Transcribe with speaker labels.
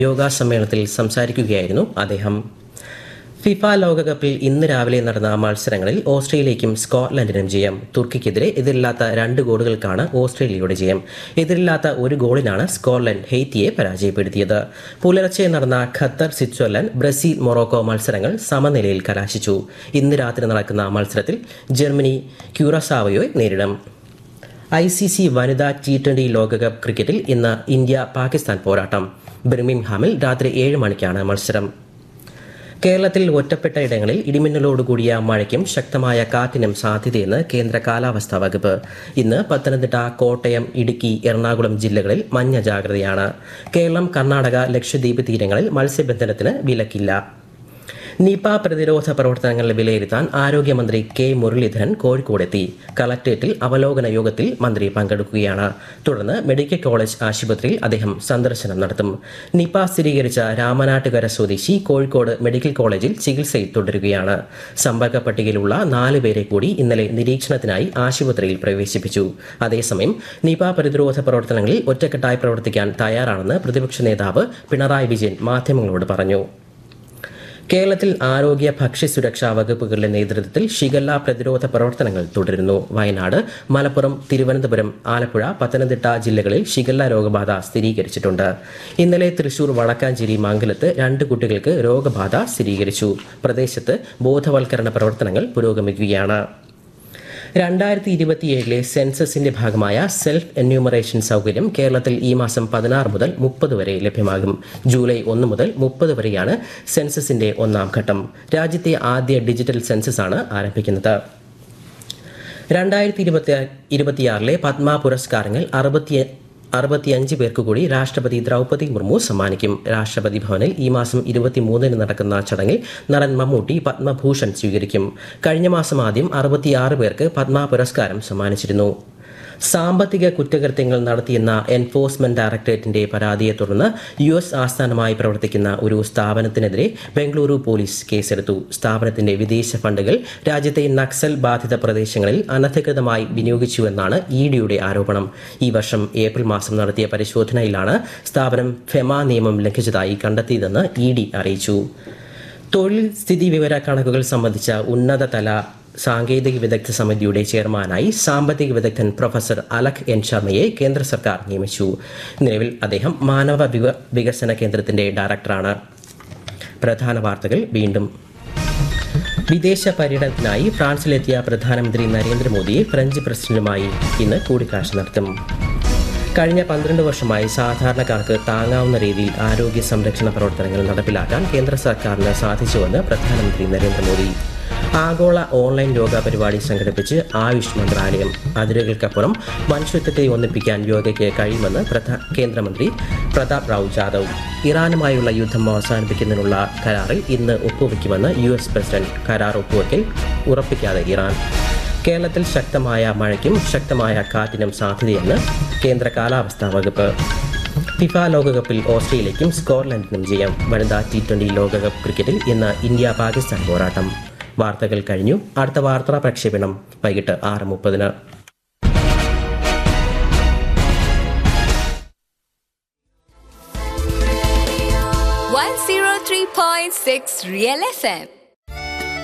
Speaker 1: യോഗാ സമ്മേളനത്തിൽ സംസാരിക്കുകയായിരുന്നു അദ്ദേഹം ഫിഫ ലോകകപ്പിൽ ഇന്ന് രാവിലെ നടന്ന മത്സരങ്ങളിൽ ഓസ്ട്രേലിയയ്ക്കും സ്കോട്ട്ലൻഡിനും ജയം തുർക്കിക്കെതിരെ എതിരില്ലാത്ത രണ്ട് ഗോളുകൾക്കാണ് ഓസ്ട്രേലിയയുടെ ജയം എതിരില്ലാത്ത ഒരു ഗോളിനാണ് സ്കോട്ട്ലൻഡ് ഹെയ്ത്തിയെ പരാജയപ്പെടുത്തിയത് പുലർച്ചെ നടന്ന ഖത്തർ സ്വിറ്റ്സർലൻഡ് ബ്രസീൽ മൊറോക്കോ മത്സരങ്ങൾ സമനിലയിൽ കലാശിച്ചു ഇന്ന് രാത്രി നടക്കുന്ന മത്സരത്തിൽ ജർമ്മനി ക്യൂറസാവയോയെ നേരിടും ഐ സി സി വനിതാ ടി ട്വന്റി ലോകകപ്പ് ക്രിക്കറ്റിൽ ഇന്ന് ഇന്ത്യ പാകിസ്ഥാൻ പോരാട്ടം ബിർമിംഗ്ഹാമിൽ രാത്രി ഏഴ് മണിക്കാണ് മത്സരം കേരളത്തിൽ ഒറ്റപ്പെട്ട ഇടങ്ങളിൽ ഇടിമിന്നലോടുകൂടിയ മഴയ്ക്കും ശക്തമായ കാറ്റിനും സാധ്യതയെന്ന് കേന്ദ്ര കാലാവസ്ഥാ വകുപ്പ് ഇന്ന് പത്തനംതിട്ട കോട്ടയം ഇടുക്കി എറണാകുളം ജില്ലകളിൽ മഞ്ഞ ജാഗ്രതയാണ് കേരളം കർണാടക ലക്ഷദ്വീപ് തീരങ്ങളിൽ മത്സ്യബന്ധനത്തിന് വിലക്കില്ല നിപ പ്രതിരോധ പ്രവർത്തനങ്ങൾ വിലയിരുത്താൻ ആരോഗ്യമന്ത്രി കെ മുരളീധരൻ കോഴിക്കോടെത്തി കളക്ടറേറ്റിൽ അവലോകന യോഗത്തിൽ മന്ത്രി പങ്കെടുക്കുകയാണ് തുടർന്ന് മെഡിക്കൽ കോളേജ് ആശുപത്രിയിൽ അദ്ദേഹം സന്ദർശനം നടത്തും നിപ സ്ഥിരീകരിച്ച രാമനാട്ടുകര സ്വദേശി കോഴിക്കോട് മെഡിക്കൽ കോളേജിൽ ചികിത്സയിൽ തുടരുകയാണ് സമ്പർക്ക പട്ടികയിലുള്ള നാല് പേരെ കൂടി ഇന്നലെ നിരീക്ഷണത്തിനായി ആശുപത്രിയിൽ പ്രവേശിപ്പിച്ചു അതേസമയം നിപ പ്രതിരോധ പ്രവർത്തനങ്ങളിൽ ഒറ്റക്കെട്ടായി പ്രവർത്തിക്കാൻ തയ്യാറാണെന്ന് പ്രതിപക്ഷ നേതാവ് പിണറായി വിജയൻ മാധ്യമങ്ങളോട് പറഞ്ഞു കേരളത്തിൽ ആരോഗ്യ ഭക്ഷ്യസുരക്ഷാ വകുപ്പുകളുടെ നേതൃത്വത്തിൽ ഷിഗല്ല പ്രതിരോധ പ്രവർത്തനങ്ങൾ തുടരുന്നു വയനാട് മലപ്പുറം തിരുവനന്തപുരം ആലപ്പുഴ പത്തനംതിട്ട ജില്ലകളിൽ ഷിഗല്ല രോഗബാധ സ്ഥിരീകരിച്ചിട്ടുണ്ട് ഇന്നലെ തൃശൂർ വടക്കാഞ്ചേരി മംഗലത്ത് രണ്ട് കുട്ടികൾക്ക് രോഗബാധ സ്ഥിരീകരിച്ചു പ്രദേശത്ത് ബോധവൽക്കരണ പ്രവർത്തനങ്ങൾ പുരോഗമിക്കുകയാണ് രണ്ടായിരത്തി ഇരുപത്തിയേഴിലെ സെൻസസിന്റെ ഭാഗമായ സെൽഫ് എന്യൂമറേഷൻ സൗകര്യം കേരളത്തിൽ ഈ മാസം പതിനാറ് മുതൽ മുപ്പത് വരെ ലഭ്യമാകും ജൂലൈ ഒന്ന് മുതൽ മുപ്പത് വരെയാണ് സെൻസസിന്റെ ഒന്നാം ഘട്ടം രാജ്യത്തെ ആദ്യ ഡിജിറ്റൽ സെൻസസ് ആണ് ആരംഭിക്കുന്നത് രണ്ടായിരത്തി ഇരുപത്തി ഇരുപത്തിയാറിലെ പത്മ പുരസ്കാരങ്ങൾ അറുപത്തി അറുപത്തിയഞ്ച് പേർക്ക് കൂടി രാഷ്ട്രപതി ദ്രൗപദി മുർമു സമ്മാനിക്കും രാഷ്ട്രപതി ഭവനിൽ ഈ മാസം ഇരുപത്തിമൂന്നിന് നടക്കുന്ന ചടങ്ങിൽ നടൻ മമ്മൂട്ടി പത്മഭൂഷൺ സ്വീകരിക്കും കഴിഞ്ഞ മാസം ആദ്യം അറുപത്തിയാറ് പേർക്ക് പത്മ പുരസ്കാരം സമ്മാനിച്ചിരുന്നു സാമ്പത്തിക കുറ്റകൃത്യങ്ങൾ നടത്തിയെന്ന എൻഫോഴ്സ്മെന്റ് ഡയറക്ടറേറ്റിന്റെ പരാതിയെ തുടർന്ന് യു എസ് ആസ്ഥാനമായി പ്രവർത്തിക്കുന്ന ഒരു സ്ഥാപനത്തിനെതിരെ ബംഗളൂരു പോലീസ് കേസെടുത്തു സ്ഥാപനത്തിന്റെ വിദേശ ഫണ്ടുകൾ രാജ്യത്തെ നക്സൽ ബാധിത പ്രദേശങ്ങളിൽ അനധികൃതമായി വിനിയോഗിച്ചുവെന്നാണ് ഇ ഡിയുടെ ആരോപണം ഈ വർഷം ഏപ്രിൽ മാസം നടത്തിയ പരിശോധനയിലാണ് സ്ഥാപനം ഫെമ നിയമം ലംഘിച്ചതായി കണ്ടെത്തിയതെന്ന് ഇ ഡി അറിയിച്ചു തൊഴിൽ സ്ഥിതി വിവര കണക്കുകൾ സംബന്ധിച്ച ഉന്നതതല സാങ്കേതിക വിദഗ്ധ സമിതിയുടെ ചെയർമാനായി സാമ്പത്തിക വിദഗ്ധൻ പ്രൊഫസർ അലക് എൻ ശർമ്മയെ കേന്ദ്ര സർക്കാർ നിയമിച്ചു നിലവിൽ അദ്ദേഹം മാനവ വിക- വികസന കേന്ദ്രത്തിന്റെ ഡയറക്ടറാണ് പ്രധാന വാർത്തകൾ വീണ്ടും വിദേശ പര്യടനത്തിനായി ഫ്രാൻസിലെത്തിയ പ്രധാനമന്ത്രി നരേന്ദ്രമോദിയെ ഫ്രഞ്ച് പ്രസിഡന്റുമായി ഇന്ന് കൂടിക്കാഴ്ച നടത്തും കഴിഞ്ഞ പന്ത്രണ്ട് വർഷമായി സാധാരണക്കാർക്ക് താങ്ങാവുന്ന രീതിയിൽ ആരോഗ്യ സംരക്ഷണ പ്രവർത്തനങ്ങൾ നടപ്പിലാക്കാൻ കേന്ദ്ര സർക്കാരിന് സാധിച്ചുവെന്ന് പ്രധാനമന്ത്രി നരേന്ദ്രമോദി ആഗോള ഓൺലൈൻ യോഗ പരിപാടി സംഘടിപ്പിച്ച് ആയുഷ് മന്ത്രാലയം അതിരുകൾക്കപ്പുറം മനുഷ്യത്വത്തെ ഒന്നിപ്പിക്കാൻ യോഗയ്ക്ക് കഴിയുമെന്ന് പ്രധാ കേന്ദ്രമന്ത്രി പ്രതാപ് റാവു ജാദവ് ഇറാനുമായുള്ള യുദ്ധം അവസാനിപ്പിക്കുന്നതിനുള്ള കരാറിൽ ഇന്ന് ഒപ്പുവെക്കുമെന്ന് യു എസ് പ്രസിഡന്റ് കരാർ ഒപ്പുവെക്കൽ ഉറപ്പിക്കാതെ ഇറാൻ കേരളത്തിൽ ശക്തമായ മഴയ്ക്കും ശക്തമായ കാറ്റിനും സാധ്യതയെന്ന് കേന്ദ്ര കാലാവസ്ഥാ വകുപ്പ് ഫിഫ ലോകകപ്പിൽ ഓസ്ട്രേലിയയ്ക്കും സ്കോട്ട്ലൻഡിനും ജയം വനിതാ ടി ട്വന്റി ലോകകപ്പ് ക്രിക്കറ്റിൽ ഇന്ന് ഇന്ത്യ പാകിസ്ഥാൻ പോരാട്ടം വാർത്തകൾ കഴിഞ്ഞു അടുത്ത വാർത്താ പ്രക്ഷേപണം വൈകിട്ട് ആറ് മുപ്പതിന്
Speaker 2: One zero three point six Real FM.